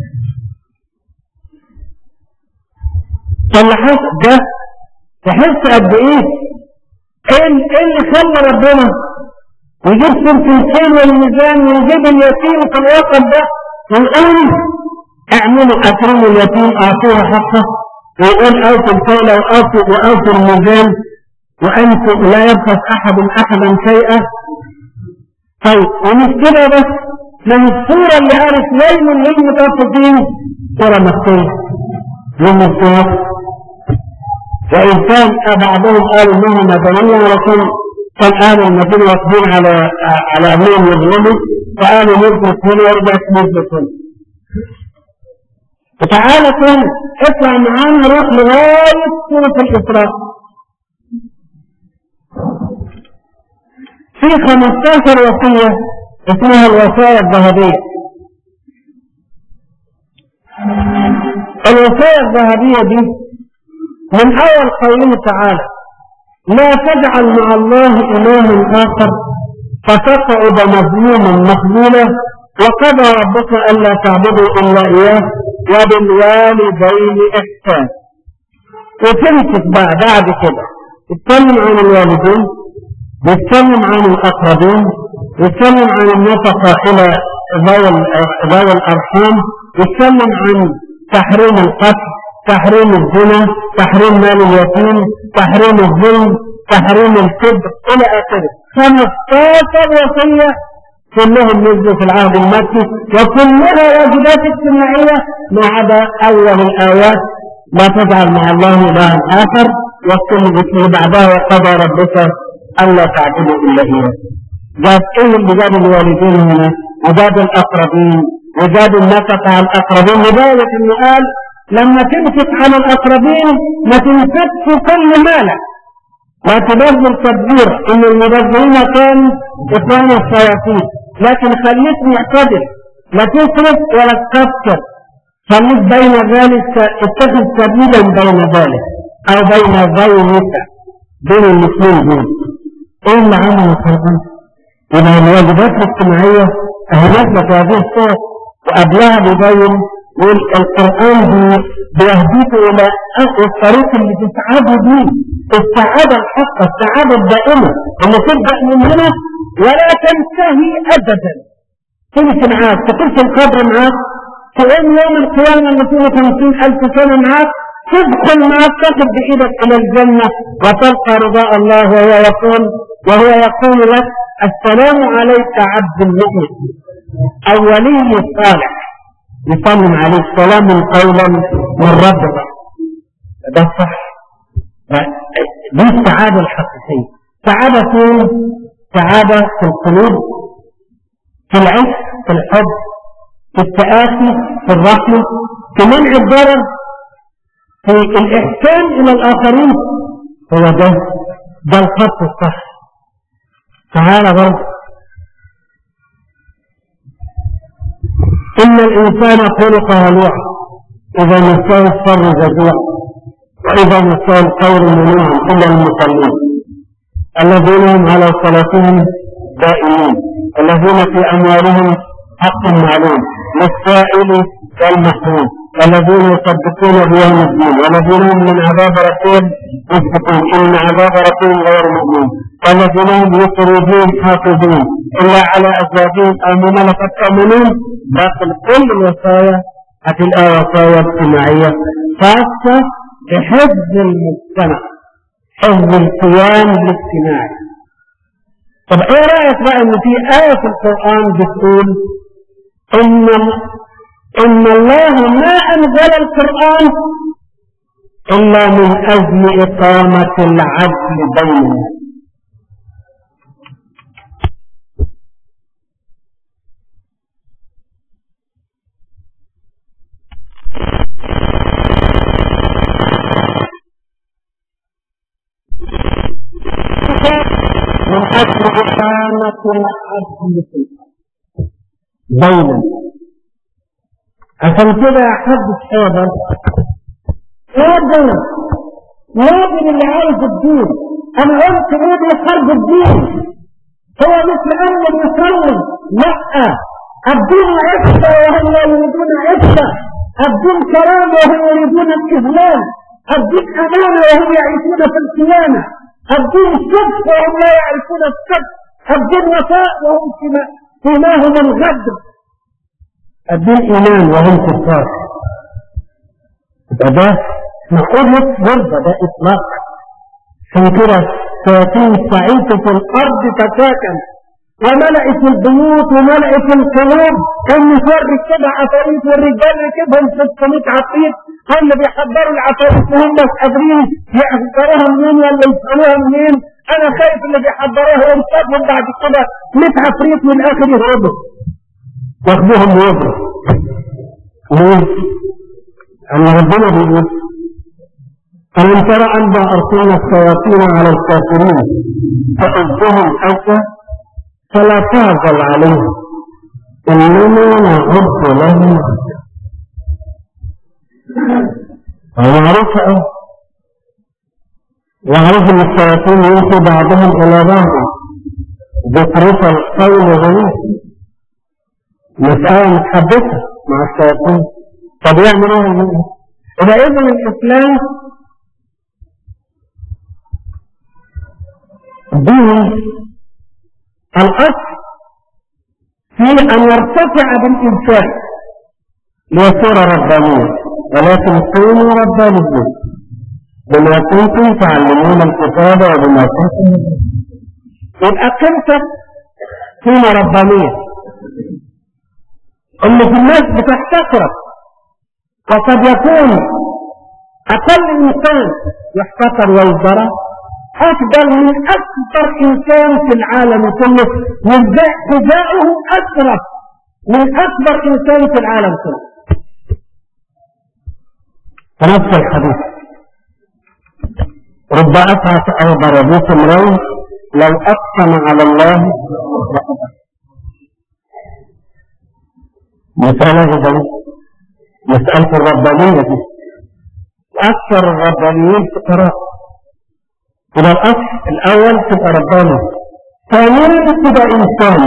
فاللي حصل ده تحس قد ايه ايه اللي خلى ربنا يجيب سلسلتين والميزان ويجيب اليتيم في الوقت ده ويقول اعملوا اكرموا اليتيم اعطوه حقه ويقول اوفوا الكيل واوفوا واوفوا الميزان وانتم لا يبخس احد احدا شيئا طيب ومش كده بس من الصورة اللي قالت ويل للمتوفين صورة مكتوبة للمتوفين وإن كان بعضهم قالوا إنهم مدنية ولكن كان أهل المدينة واقفين على على أنهم يظلموا فقالوا نثبت هنا ورجعت نثبت هنا فتعالى كان اطلع معانا روح لغاية سورة الإسراء في 15 وصية اسمها الوصايا الذهبية الوصايا الذهبية دي من أول قوله تعالى لا تجعل مع الله إله آخر فتقعد مظلوما مخذولا وقضى ربك ألا تعبدوا إلا إياه وبالوالدين إحسان وتمسك بقى بعد كده اتكلم عن الوالدين يتكلم عن الأقربين يتكلم عن النفقة إلى ذوي الأرحام يتكلم عن تحريم القتل تحريم الزنا تحريم مال اليتيم تحريم الظلم تحريم الكذب إلى آخره 15 وصية كلهم نزلوا في العهد المكي وكلها واجبات اجتماعية ما عدا أول الآيات لا تجعل مع الله إلها آخر والكل باسمه بعدها وقضى ربك ألا تعبدوا إلا إياه جاب إيه اللي جاب الوالدين هنا وجاب الأقربين وجاب النفقة على الأقربين لذلك إنه قال لما تمسك على الأقربين ما تنسكش كل مالك لا تبذل تدبير إن المبذلين كانوا إخوان الشياطين لكن خليك معتدل لا تسرف ولا تكسر خليك بين ذلك اتخذ سبيلا بين ذلك أو بين ذلك بين الاثنين دول ايه اللي عمله القرآن؟ يبقى الواجبات الاجتماعية أهمتنا في هذه الصور وقبلها بيبين يقول القرآن بيهديك إلى الطريق اللي تسعده بيه السعادة الحقة السعادة الدائمة أن تبدأ من هنا ولا تنتهي أبدا تمشي معاك تقلت القبر معاك تقوم يوم القيامة اللي فيها 50 ألف سنة معاك تدخل معك تاخذ بإيدك إلى الجنة وتلقى رضاء الله وهو يقول وهو يقول لك السلام عليك عبد المؤمن أو ولي الصالح يسلم عليك سلام قولا من ربك ده صح دي السعادة الحقيقية سعادة فين؟ سعادة في القلوب في العشق في الحب في التآسي في الرحمة في منع الضرر في الإحسان إلى الآخرين هو ده ده الخط الصح تعالى برضه إن الإنسان خلق هلوعا إذا مساه الشر جزوعا وإذا مساه الخير منوعا إلا المصلين الذين هم على صلاتهم دائمين الذين في أموالهم حق معلوم للسائل والمحروم والذين يصدقون بيوم الدين والذين هم من عذاب رسول يثبتون ان عذاب رسول غير مؤمن والذين هم لفروجهم حافظون الا على ازواجهم او ما ملكت ايمانهم داخل كل الوصايا هتلقى وصايا اجتماعيه خاصه بحفظ المجتمع حفظ القيام الاجتماعي طب ايه رايك بقى ان في ايه في القران بتقول ان ان الله ما انزل القران الا من اجل اقامه العدل بين الناس من أجل إقامة العدل في الأرض بين عشان كده يا حد حيدر لازم لازم اللي عايز الدين أنا قلت إيه بيحارب الدين هو مش لأول يصلي لا الدين عفة وهم يريدون عفة الدين كرامة وهم يريدون الإذلال الدين أمانة وهم يعيشون في الخيانة الدين صدق وهم لا يعرفون الصدق الدين وفاء وهم سماهم الغدر الدين إيمان وهم كفار يبقى ده نقول غربة ده إطلاق عشان كده شياطين سعيدة في الأرض تتاكل وملأت البيوت وملأت القلوب كان يفرق كده عفاريت والرجال ركبهم 600 عفريت هم بيحضروا العفاريت وهم مش قادرين يحضروها منين ولا يسألوها منين انا خايف اللي بيحضروها ينصابهم بعد كده 100 عفريت من الاخر يهربوا ياخدوهم ويجروا ليه؟ أن ربنا بيقول ألم ترى أن أرسلنا الشياطين على الكافرين فأذهم أسى فلا تعجل عليهم إنما نعد لهم ومعروف أه وعرف أن الشياطين يمشي بعضهم إلى بعض ذكرك القول غنيم مسألة متحدثة مع الشياطين طب يعمل ايه منه؟ إذا إذن الإسلام دين الأصل في أن يرتفع بالإنسان ليصير ربانيا ولكن كونوا ربانيين بما كنتم تعلمون الكتاب وبما كنتم يبقى قيمتك قيمة ربانية اللي في الناس بتحتقرك وقد يكون أقل إنسان يحتقر ويزدرى أفضل من أكبر إنسان في العالم كله وجاءه أشرف من أكبر إنسان في العالم كله نفس الحديث رب أسعة أو ضربوك امرين لو أقسم على الله مسألة جدا مسألة الربانية دي أكثر الربانيين فقراء يبقى الأصل الأول تبقى رباني ثانيا تبقى إنسان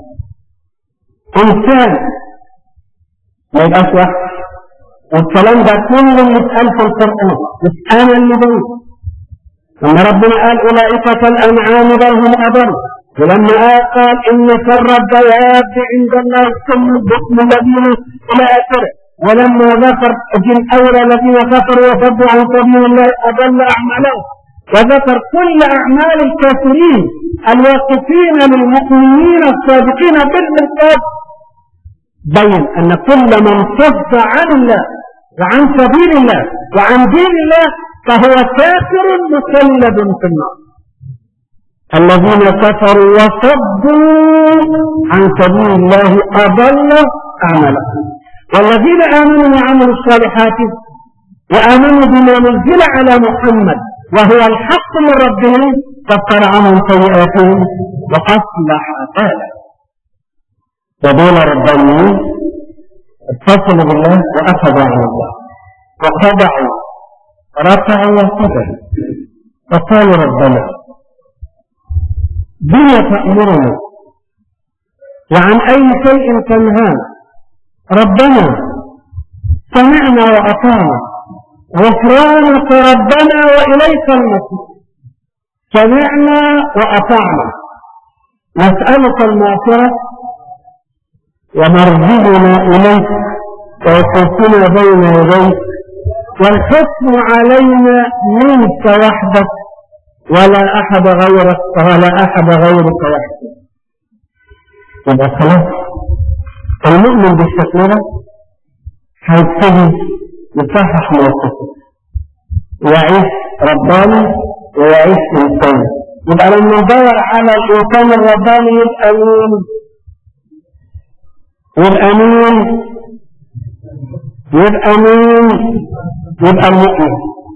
إنسان ما يبقاش واحد والكلام ده كله اللي اتقال في القرآن مش أنا اللي بقول لما ربنا قال أولئك كالأنعام بل هم أضل ولما قال إن شر الدواب عند الله ثم البطن الذين إلى آخره ولما ذكر جن أولى الذين كفروا وصدوا عن سبيل الله أضل أعمالهم وذكر كل أعمال الكافرين الواقفين للمؤمنين الصادقين بالمنصاب بين أن كل من صد عن الله وعن سبيل الله وعن دين الله فهو كافر مخلد في النار الذين كفروا وصدوا عن سبيل الله أضل أعمالهم والذين آمنوا وعملوا الصالحات وآمنوا بما نزل على محمد وهو الحق من ربهم كفر عنهم سيئاتهم وأصلح حالهم ودول ربانيين اتصلوا بالله وأخذوا عن الله وخضعوا رفعوا وسجدوا فقالوا ربنا بما تأمرنا وعن أي شيء تنهانا ربنا سمعنا وأطعنا غفرانك ربنا وإليك المصير سمعنا وأطعنا نسألك المغفرة ومرجعنا إليك ووقوفنا بين يديك والحكم علينا منك وحدك ولا أحد غيرك ولا أحد غيرك وحدك يبقى خلاص المؤمن بالشكل ده هيبتدي يصحح موقفه ويعيش رباني ويعيش إنسان يبقى لما ندور على الإنسان الرباني يبقى مين؟ يبقى مين؟ يبقى مين؟ يبقى المؤمن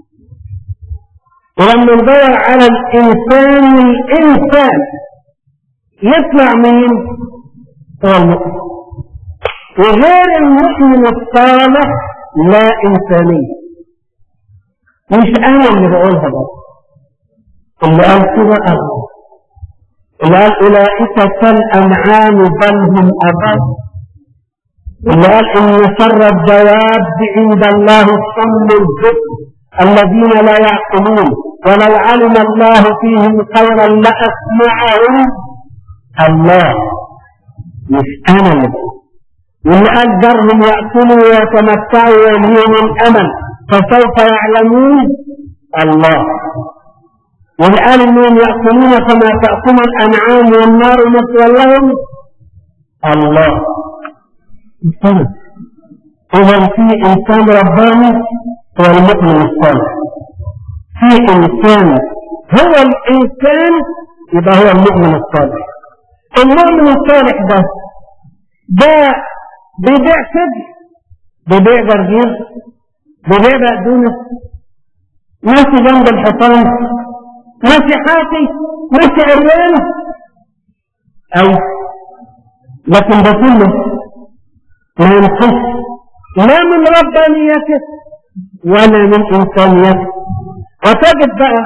ولما ندور على الإنسان الإنسان يطلع مين؟ هو المؤمن وغير المؤمن الصالح لا إنسانية مش أنا اللي بقولها بس اللي قال كده الله اللي قال أولئك كالأنعام بل هم أضل اللي قال إن شر الدواب عند الله الصم الذكر الذين لا يعقلون ولو علم الله فيهم خيرا لأسمعهم الله مش أنا اللي بقول واللي قال ذرهم يأكلوا ويتمتعوا ويلهيهم الأمل فسوف يعلمون الله واللي قال انهم يأكلون كما تأكل الأنعام والنار مثوى لهم الله استنى إذا في إنسان رباني هو المؤمن الصالح في إنسان هو الإنسان يبقى هو المؤمن الصالح المؤمن الصالح ده ده بيبيع سجن بيبيع جرجير بيبيع بقدونس ماشي جنب الحصان ماشي حافي ماشي عريان أو لكن ده كله ما ينقص لا من ربانيته ولا من إنسانيته وتجد بقى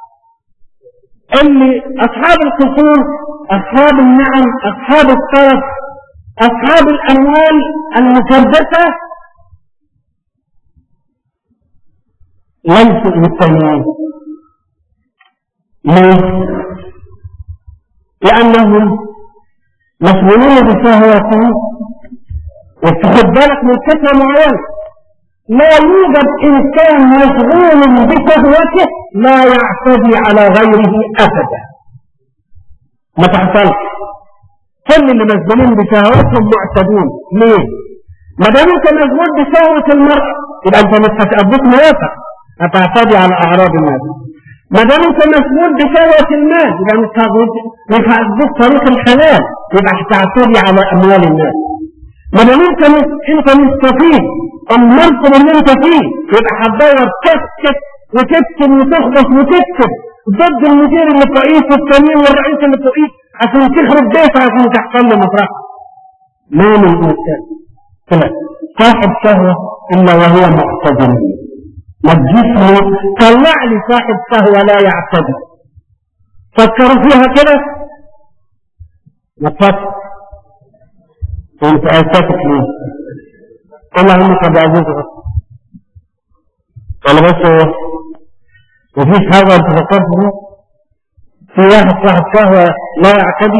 اللي أصحاب القصور أصحاب النعم أصحاب الطرف أصحاب الأموال المثبتة ليسوا إنسانيين ليه؟ لأنهم مشغولون بشهواتهم وتاخد بالك من فكرة معينة لا يوجد إنسان مشغول بشهوته لا يعتدي على غيره أبدا ما تحصلش كل اللي مشغولين بشهواتهم معتدون ليه؟ ما دام انت مشغول بشهوة المرأة يبقى انت مش هتأبوك موافق هتعتدي على أعراض الناس ما دام انت مشغول بشهوة المال يبقى مش مش هتبوك طريق الحلال يبقى هتعتدي على أموال الناس ما دام انت مش انت مستفيد المركب اللي انت فيه يبقى هتدور تكتب وتكتب وتخبط وتكتب ضد المدير اللي فوقيك والتانيين والرئيس اللي فوقيك عشان تخرب بيته عشان تحصل له مفرح ما من انسان كده صاحب شهوة إلا وهو معتدل ما تجيش طلع لي صاحب شهوة لا يعتدل فكروا فيها كده ما تفكر وانت اساتك ليه والله انك بعزيزك ولا بس مفيش حاجة انت فكرت فيها في واحد صاحب شهوة لا يعتدي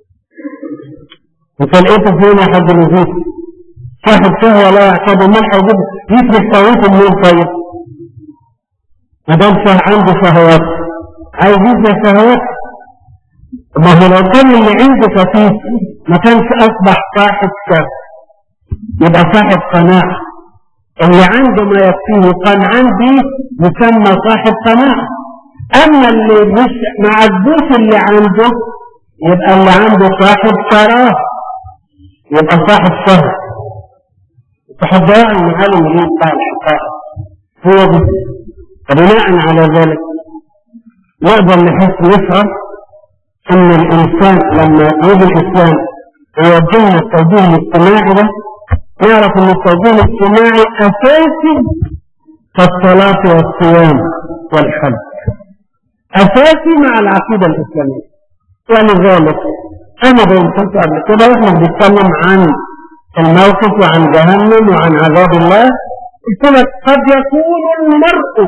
انت لقيته فين يا حاج نزيف صاحب شهوة لا يعتدي ما هيجيب يفرش شهوته منين طيب ما دام عنده شهوات عايز يفرش شهوات ما هو لو كان اللي عنده خفيف ما كانش اصبح صاحب شهوة يبقى صاحب قناعة اللي عنده ما يكفيه قنعان به يسمى صاحب قناعة أما اللي مش ما عدوش اللي عنده يبقى اللي عنده صاحب كراهة يبقى صاحب شهر صاحب ضياع المعالم اللي بتاع الحقائق هو دي فبناء على ذلك نقدر نحس نفهم ان الانسان لما يجي الاسلام يوجهنا التوجيه الاجتماعي ده نعرف ان التوجيه الاجتماعي اساسي كالصلاة والصيام والحج اساسي مع العقيدة الاسلامية ولذلك انا بنتك قبل كده واحنا بنتكلم عن الموقف وعن جهنم وعن عذاب الله قلت لك قد يكون المرء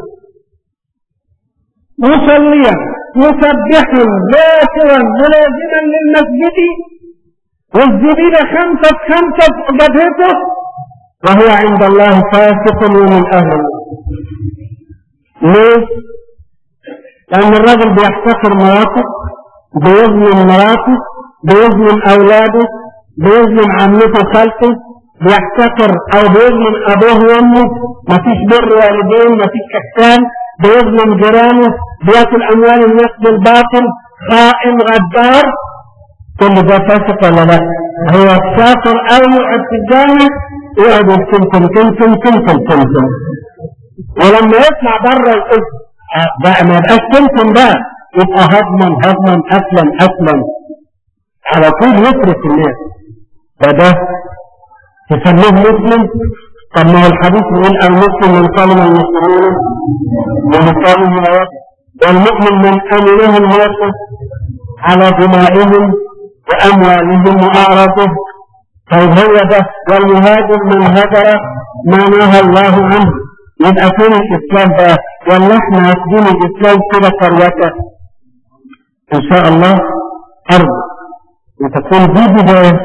مصليا مسبحا ذاكرا ملازما للمسجد والزبيل خمسة خمسة في جبهته وهو عند الله فاسق ومن أهل الله ليه؟ لأن الرجل بيحتقر مراته بيظلم مراته بيظلم أولاده بيظلم عمته وخالته بيحتقر أو بيظلم أبوه وأمه مفيش بر والدين مفيش كتان بيظلم جيرانه بياكل أموال الناس بالباطل خائن غدار كل ده فاسق ولا لا؟ هو سافر أو يقعد في الجامع يقعد يمكن كم كم كم كم كم كم ولما يطلع بره يقول آه بقى ما يبقاش كم بقى يبقى هضما هضما أكلا أكلا على طول يترك الناس فده تسميه مسلم طب ما هو الحديث يقول المسلم من صلم المسلمين ومقامه ويده والمؤمن من امنه الناس على دمائهم واموالهم واعراضهم طيب هو ده والمهاجر من هجر ما نهى الله عنه يبقى فين الاسلام بقى ولا احنا واخدين الاسلام كده كروته ان شاء الله ارض وتكون دي بدايه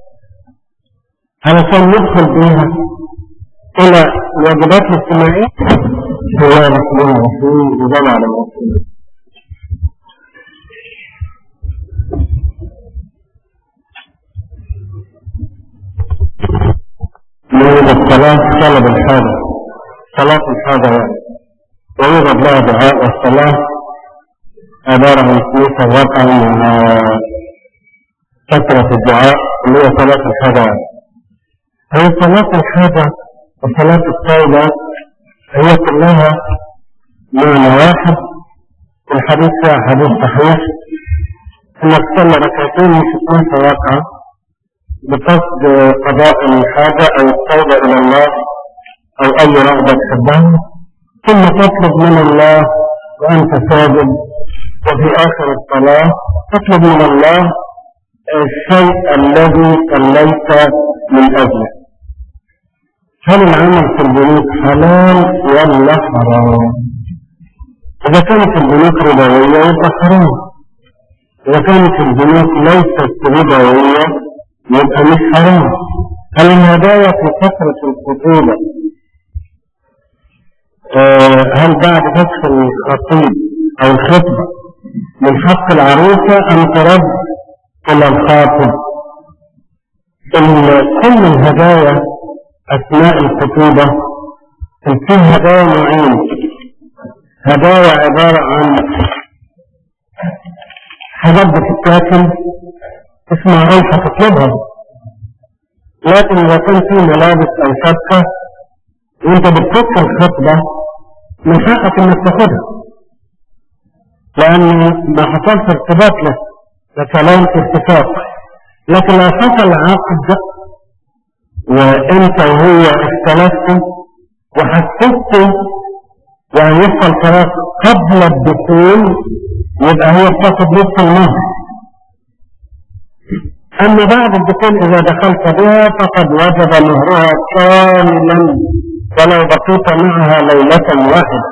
علشان ندخل بيها الى الواجبات الاجتماعيه بسم الله الرحمن الرحيم وجل على المسلمين يوجد الصلاة طلب الحاجة صلاة الحاجة يعني ويوجد لها دعاء والصلاة عبارة عن كنيسة واقع من كثرة الدعاء اللي هي صلاة الحاجة يعني هي صلاة الحاجة وصلاة التوبة هي كلها معنى واحد الحديث فيها حديث صحيح انك تصلي ركعتين في كنيسة واقعة بقصد قضاء الحاجة أو التوبة إلى الله أو أي رغبة تحبها ثم تطلب من الله وأنت ساجد وفي آخر الصلاة تطلب من الله الشيء الذي صليت من أجله هل العمل في البنوك حلال ولا حرام؟ إذا كانت البنوك ربوية يبقى حرام إذا كانت البنوك ليست ربوية يبقى مش حرام هل الهدايا في فترة الخطوبة آه هل بعد فتح الخطيب أو الخطبة من حق العروسة أم ترد إلى الخاطب كل الهدايا أثناء الخطوبة في هدايا نوعين هدايا عبارة عن حاجات بتتاكل اسمها روحة تطلبها لكن إذا كان في ملابس أو شبكة وأنت بتفك الخطبة من حقك إنك تاخدها لأن ما حصلش ارتباط له لكلام اتفاق لكن لو حصل عقد وانت وهو اختلفتوا وحسستوا يعني يحصل خلاص قبل الدخول يبقى هو بتاخد نصف المهر أما بعد الدخول إذا دخلت بها فقد وجب مهرها كاملا ولو بقيت معها ليلة واحدة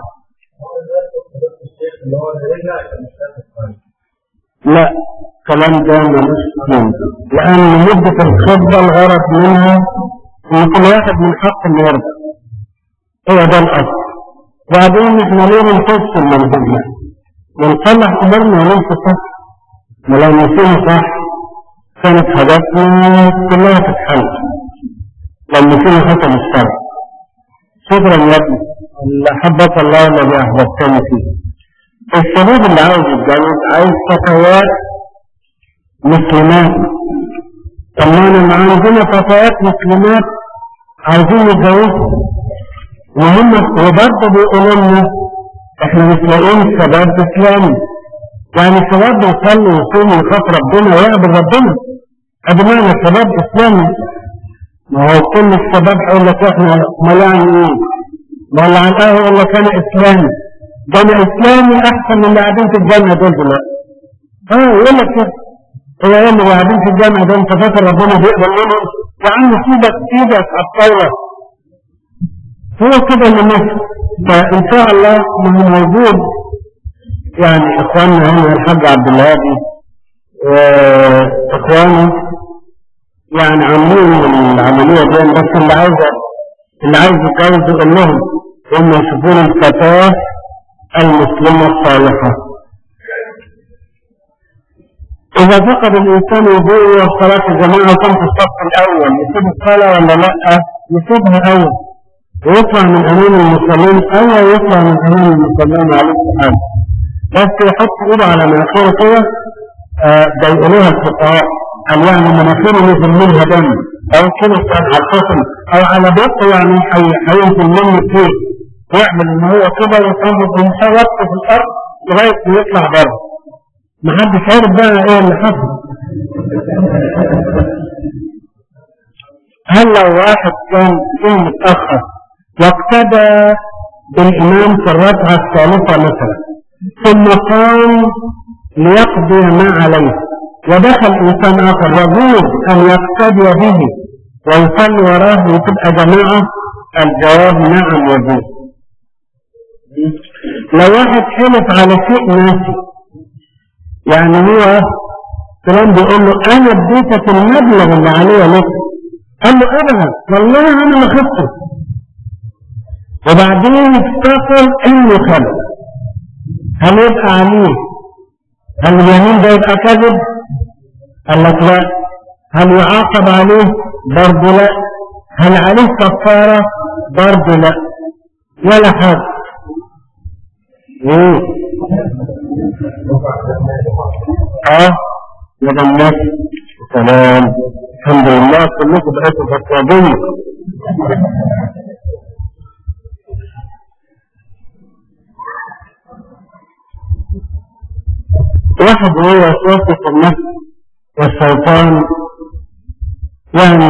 لا الكلام ده ملوش قيمة لأن مدة الخطبة الغرض منها إن كل واحد من حق إنه يرضى هو ده الأصل وبعدين إحنا ليه بنفصل منهجنا ونصلح أمورنا وليس صح ولو نسينا صح كانت حاجاتنا كلها تتحل لو نسينا ختم الشرع شكرا يا ابني حبك الله الذي أحببتني فيه الشباب اللي عاوز يتجوز عايز فتيات مسلمات طبعا عندنا فتيات مسلمات عايزين يتجوزوا وهم وبرضه بيقولوا لنا احنا مش لاقيين شباب اسلامي يعني الشباب بيصلوا ويصوموا ويخاف ربنا ويعبد ربنا ادي معنى شباب اسلامي ما هو كل الشباب هيقول لك احنا ما يعني ايه؟ ما اللي عن قهوه يقول لك انا اسلامي ده انا اسلامي احسن من اللي قاعدين في الجنه دول دلوقتي اه يقول لك كده هو يوم قاعدين في الجامعة ده انت فاكر ربنا بيقبل منهم يا عم سيبك سيبك على الطاولة هو كده اللي ماشي فإن شاء الله من موجود يعني إخواننا هنا الحاج عبد الهادي وإخوانه يعني عاملين العملية دي بس اللي عايز اللي عايز يتجوز يقول لهم هم يشوفون الفتاة المسلمة الصالحة إذا فقد الإنسان وضوءه وصلاة الجماعة وكان في الصف الأول يسيب الصلاة ولا لأ؟ يسيبها أول ويطلع من أمام المصلين أو يطلع من أمام المصلين عليه السلام بس يحط إيده على مناخيره كده آه، ده يقولوها الفقهاء قال يعني مناخيره نزل منها دم أو كده كان على الحكم أو على بطه يعني حي- هينزل منه كتير يعمل إن هو كده ويصمد إنسان وقته في الأرض لغاية ما يطلع بره محدش عارف بقى إيه اللي حصل هل لو واحد كان فيه متأخر واقتدى بالإمام في الركعة الثالثة مثلا ثم قام ليقضي ما عليه ودخل إنسان آخر يجوز أن يقتدي به ويصلي وراه وتبقى جماعة الجواب نعم يجوز لو واحد حلف على شيء ناسي يعني هو فلان بيقول له أنا اديتك المبلغ اللي عليه لك قال له أبدا والله أنا ما خدته وبعدين افتكر إنه خد هل يبقى عليه هل اليمين ده يبقى كذب؟ قال لك لا هل يعاقب عليه؟ برضه لا هل عليه كفارة؟ برضه لا ولا حاجة ايه اه يا الناس سلام الحمد لله كلكم بقيتوا فتوابين واحد هو وسوسة النفس والشيطان يعني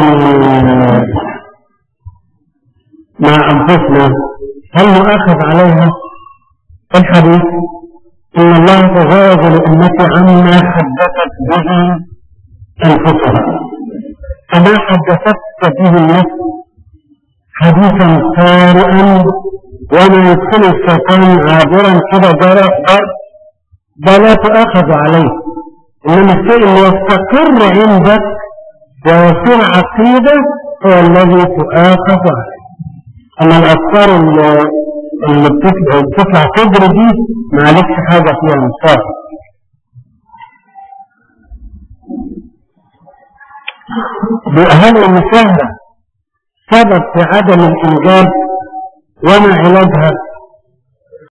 مع أنفسنا هل نؤاخذ عليها الحديث إن الله تجاوز لأمتي عما حدثت به أنفسها فما حدثت به النفس حديثا طارئا وما يدخل الشيطان عابرا كده جرى ضرب ده لا تؤاخذ عليه إنما الشيء اللي يستقر عندك ويصير عقيدة هو الذي تؤاخذ عليه أما الأفكار اللي اللي بتطلع بتطلع تجري دي ما عليكش حاجة فيها مصاب هل المشاهدة سبب في عدم الإنجاب وما علاجها